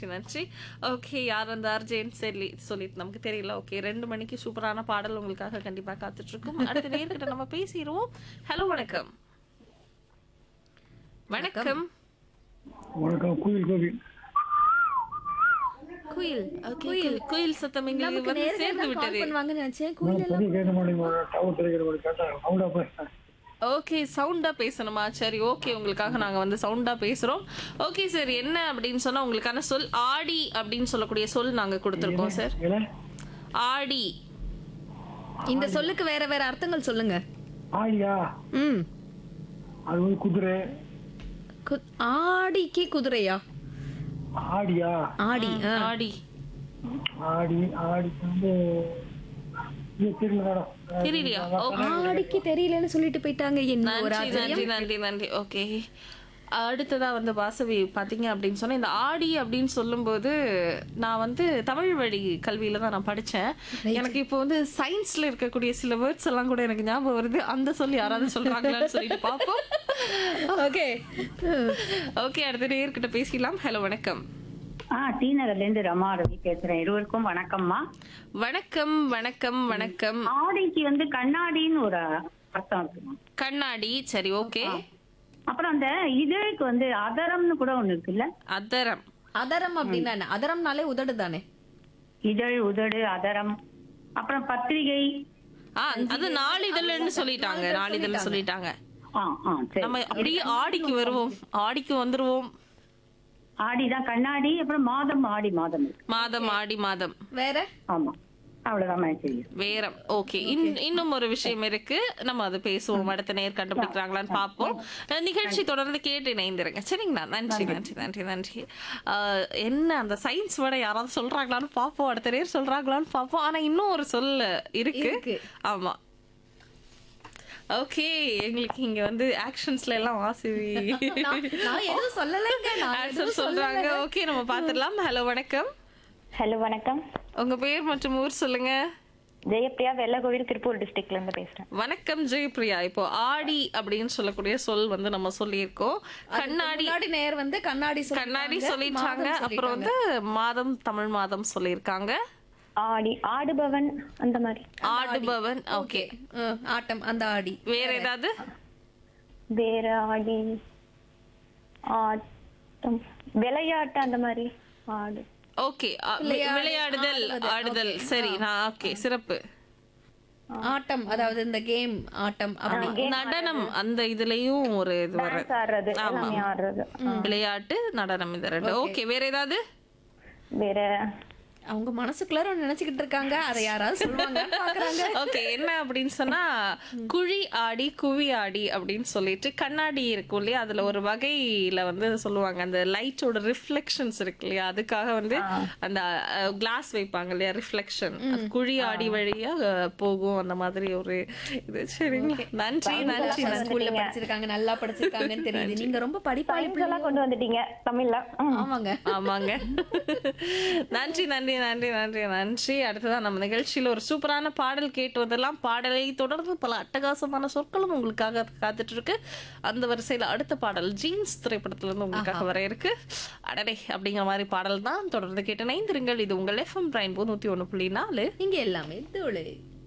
நன்றி நன்றி ஓகே யார் அந்த அர்ஜென்ட் சொல்லி சொல்லிட்டு நமக்கு தெரியல ஓகே ரெண்டு மணிக்கு சூப்பரான பாடல் உங்களுக்காக கண்டிப்பா காத்துட்டு இருக்கும் அடுத்த நேர்கிட்ட நம்ம பேசிடுவோம் ஹலோ வணக்கம் வணக்கம் வணக்கம் குயில் கோவில் குயில் குயில் குயில் சத்தம் எங்களுக்கு நமக்கு வந்து சேர்ந்து நேரம் கால் விட்டது பண்ணுவாங்கன்னு நினைச்சேன் நான் கோயில் பெரிய கேட்க மாட்டேங்க டவர் கிடைக்கிற மாதிரி கேட்டாங்க அவங்களா பேசுறேன் ஓகே சவுண்டா பேசணுமா சரி ஓகே உங்களுக்காக நாங்க வந்து சவுண்டா பேசுறோம் ஓகே சார் என்ன அப்படின்னு சொன்னா உங்களுக்கான சொல் ஆடி அப்படின்னு சொல்லக்கூடிய சொல் நாங்க கொடுத்துருக்கோம் சார் ஏன்னா ஆடி இந்த சொல்லுக்கு வேற வேற அர்த்தங்கள் சொல்லுங்க ஆடியா ம் அது வந்து குதிரை கு- ஆடிக்கு குதிரையா ஆடியா ஆடி ஆ. ஆடி ஆடி ஆடிக்கு வந்து இது தெரியல மேடம் தெரியலையா ஓகே ஆடிக்கு தெரியலன்னு சொல்லிட்டு போயிட்டாங்க என்ன ஒரு நன்றி ஆச்சரியம் நன்றி நன்றி நன்றி ஓகே அடுத்ததா வந்து வாசவி பாத்தீங்க அப்படின்னு சொன்னா இந்த ஆடி அப்படின்னு சொல்லும்போது நான் வந்து தமிழ் வழி கல்வியில தான் நான் படிச்சேன் எனக்கு இப்போ வந்து சயின்ஸ்ல இருக்கக்கூடிய சில வேர்ட்ஸ் எல்லாம் கூட எனக்கு ஞாபகம் வருது அந்த சொல்லி யாராவது சொல்றாங்களான்னு சொல்லிட்டு பார்ப்போம் ஓகே ஓகே அடுத்த நேர்கிட்ட பேசிக்கலாம் ஹலோ வணக்கம் ஆ டி நகர்ல இருந்து ரமா ரவி பேசுறேன் இருவருக்கும் வணக்கம்மா வணக்கம் வணக்கம் வணக்கம் ஆடிக்கு வந்து கண்ணாடின்னு ஒரு அர்த்தம் இருக்குமா கண்ணாடி சரி ஓகே அப்புறம் அந்த இதழுக்கு வந்து அதரம்னு கூட ஒண்ணு இருக்குல்ல அதரம் அதரம் அப்படின்னா என்ன அதரம்னாலே உதடு தானே இதழ் உதடு அதரம் அப்புறம் பத்திரிகை ஆ அது நாளிதழ்னு சொல்லிட்டாங்க நாளிதழ் சொல்லிட்டாங்க ஆ ஆ சரி நம்ம அப்படியே ஆடிக்கு வருவோம் ஆடிக்கு வந்துருவோம் ஆடிதான் கண்ணாடி அப்புறம் மாதம் ஆடி மாதம் இருக்கு மாதம் ஆடி மாதம் வேற ஆமா அவ்வளவுதான் எனக்கு தெரியும் வேறம் ஓகே இன்னும் ஒரு விஷயம் இருக்கு நம்ம அது பேசுவோம் அடுத்த நேர் கண்டுபிடிக்கிறாங்களான்னு பார்ப்போம் அஹ் நிகழ்ச்சி தொடர்ந்து கேட்டு இணைந்திருங்க சரிங்களா நன்றி நன்றி நன்றி நன்றி ஆஹ் என்ன அந்த சயின்ஸ் விட யாராவது சொல்றாங்களான்னு பார்ப்போம் அடுத்த நேர் சொல்றாங்களான்னு பார்ப்போம் ஆனா இன்னும் ஒரு சொல் இருக்கு இருக்கு. ஆமா ஓகே எங்களுக்கு இங்க வந்து ஆக்ஷன்ஸ்ல எல்லாம் வாசிவி நான் நான் எதுவும் சொல்லலைங்க நான் ஆன்சர் எதுவும் சொல்றாங்க சொல்லல ஓகே நம்ம பாத்துடலாம் ஹலோ வணக்கம் ஹலோ வணக்கம் உங்க பேர் மற்றும் ஊர் சொல்லுங்க ஜெயப்பிரியா வெள்ளகோவில் திருப்பூர் டிஸ்ட்ரிக்ட்ல இருந்து பேசுறேன் வணக்கம் ஜெயபிரியா இப்போ ஆடி அப்படின்னு சொல்லக்கூடிய சொல் வந்து நம்ம சொல்லியிருக்கோம் கண்ணாடி முன்னாடி நேர் வந்து கண்ணாடி கண்ணாடி சொல்லிட்டாங்க, சொல்லிட்டாங்க மாதம் அப்புறம் வந்து மாதம் தமிழ் மாதம் சொல்லியிருக்காங்க ஆடி ஆடுபவன் அந்த மாதிரி ஆடுபவன் ஓகே ஆ, ஆட்டம் அந்த ஆடி வேற ஏதாவது வேற ஆடி ஆட்டம் விளையாட்டு அந்த மாதிரி ஆடு ஓகே விளையாடு, விளையாடுதல் ஆடுதல் சரி நான் ஓகே சிறப்பு ஆட்டம் அதாவது இந்த கேம் ஆட்டம் அப்படி நடனம் அந்த இதுலயும் ஒரு இது வர டான்ஸ் ஆடுறது எல்லாமே ஆடுறது விளையாட்டு நடனம் இது ரெண்டு ஓகே வேற ஏதாவது வேற அவங்க மனசுக்குள்ளார ஒண்ணு நினைச்சுக்கிட்டு இருக்காங்க அதை யாராவது சொல்லுவாங்கன்னு பாக்குறாங்க ஓகே என்ன அப்படின்னு சொன்னா குழி ஆடி குவி ஆடி அப்படின்னு சொல்லிட்டு கண்ணாடி இருக்கும் இல்லையா அதுல ஒரு வகையில வந்து சொல்லுவாங்க அந்த லைட்டோட ரிஃப்ளெக்ஷன்ஸ் இருக்கு இல்லையா அதுக்காக வந்து அந்த கிளாஸ் வைப்பாங்க இல்லையா ரிஃப்ளெக்ஷன் குழி ஆடி வழியா அஹ், போகும் அந்த மாதிரி ஒரு இது சரிங்க நன்றி நன்றி நன்றி ஸ்கூல்ல படிச்சிருக்காங்க நல்லா படிச்சிருக்காங்கன்னு தெரியுது நீங்க ரொம்ப படிப்பாளி சயின்ஸ் எல்லாம் கொண்டு வந்துட்டீங்க தமிழ்ல ம். ஆமாங்க ஆமாங்க நன்றி நன்றி நன்றி நன்றி நன்றி அடுத்ததான் நம்ம நிகழ்ச்சியில ஒரு சூப்பரான பாடல் கேட்டு வந்தெல்லாம் பாடலை தொடர்ந்து பல அட்டகாசமான சொற்களும் உங்களுக்காக காத்துட்டு இருக்கு அந்த வரிசையில அடுத்த பாடல் ஜீன்ஸ் திரைப்படத்துல இருந்து உங்களுக்காக வர இருக்கு அடடே அப்படிங்கிற மாதிரி பாடல் தான் தொடர்ந்து கேட்டு இணைந்திருங்கள் இது உங்கள் எஃப்எம் பிரைன் நூத்தி ஒண்ணு புள்ளி நாலு இங்க எல்லாமே தோழு